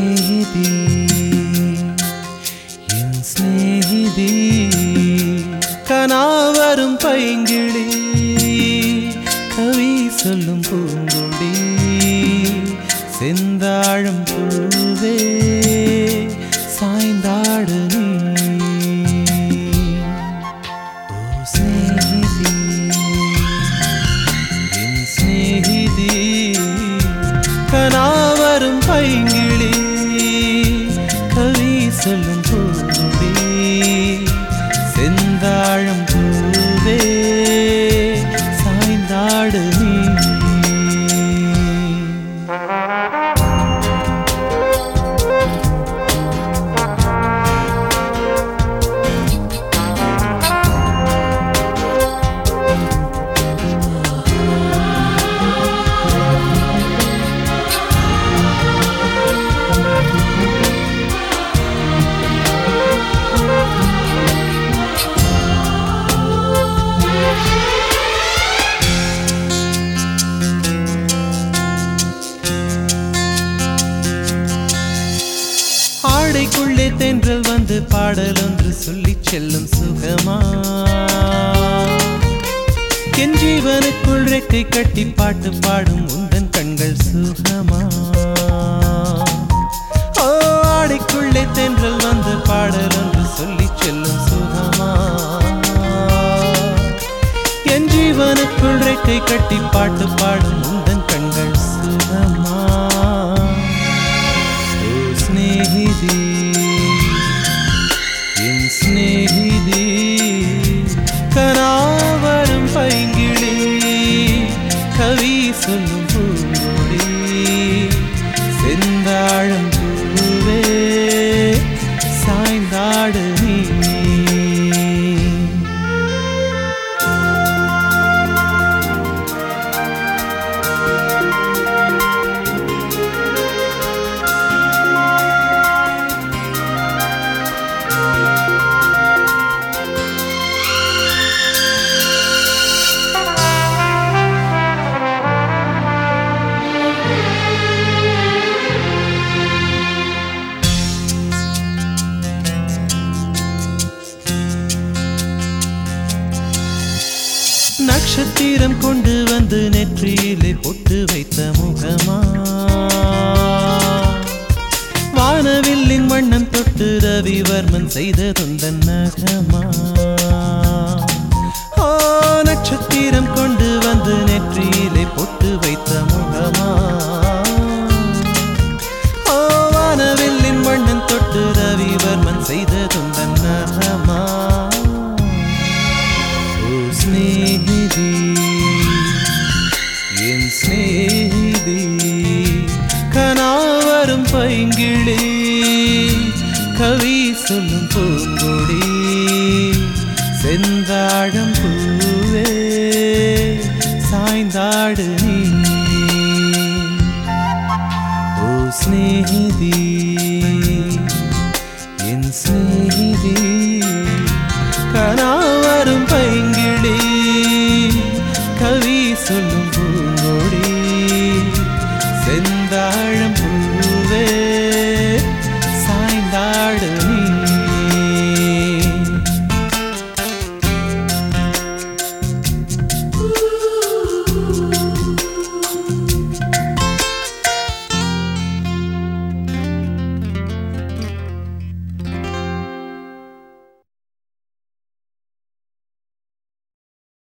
സ്നേഹിതി N സ്നേഹിതി കനാവരും പൈങ്കിളി കവി சொல்லும் പൂങ്കൊടി செந்தாழம் பூவே சாய்ந்தாடு நீ ஓ സ്നേഹിതി என் സ്നേഹിതി கனாவரும் பைங்கிளி கவி சொல்லும் பூவே செந்தாழம் பூவே சாய்ந்தாடு நீ ஆடைக்குள்ளே தென்றல் வந்து பாடல் ஒன்று சொல்லிச் செல்லும் சுகமா என் ஜீவனுக்குள் ரெக்கை கட்டி பாட்டு பாடும் உந்தன் கண்கள் சுகமா ஓ ஆடைக்குள்ளே தென்றல் வந்து பாடல் ஒன்று சொல்லிச் செல்லும் சுகமா என் ஜீவனுக்குள் ரெக்கை கட்டி பாட்டு பாடும் உந்தன் கண்கள் சுகமா ഓ സ്നേഹിതി എൻ സ്നേഹിതി കനാവരും പൈങ്കിളി കവി சொல்லும் പൂങ്കൊടി செந்தாழம் பூவே சாய்ந்தாடு நீ நட்சத்திரம் கொண்டு வந்து நெற்றியிலே பொட்டு வைத்த முகமா வானவில்லின் வண்ணம் தொட்டு ரவிவர்மன் செய்த தொந்தன் நகமா ஓ நட்சத்திரம் கொண்டு வந்து நெற்றியிலே பொட்டு வைத்த முகமா ஓ வானவில்லின் வண்ணம் தொட்டு ரவிவர்மன் செய்த தொந்தன் நகமா ഓ സ്നേഹിതി എൻ സ്നേഹിതി കനാവരും പൈങ്കിളി കവി சொல்லும் പൂങ്കൊടി செந்தாழம் பூவே சாய்ந்தாடு நீ ഓ സ്നേഹിതി എൻ സ്നേഹിതി കനാവരും പൈങ്കിളി കവി சொல்லும் പൂങ്കൊടി செந்தாழம்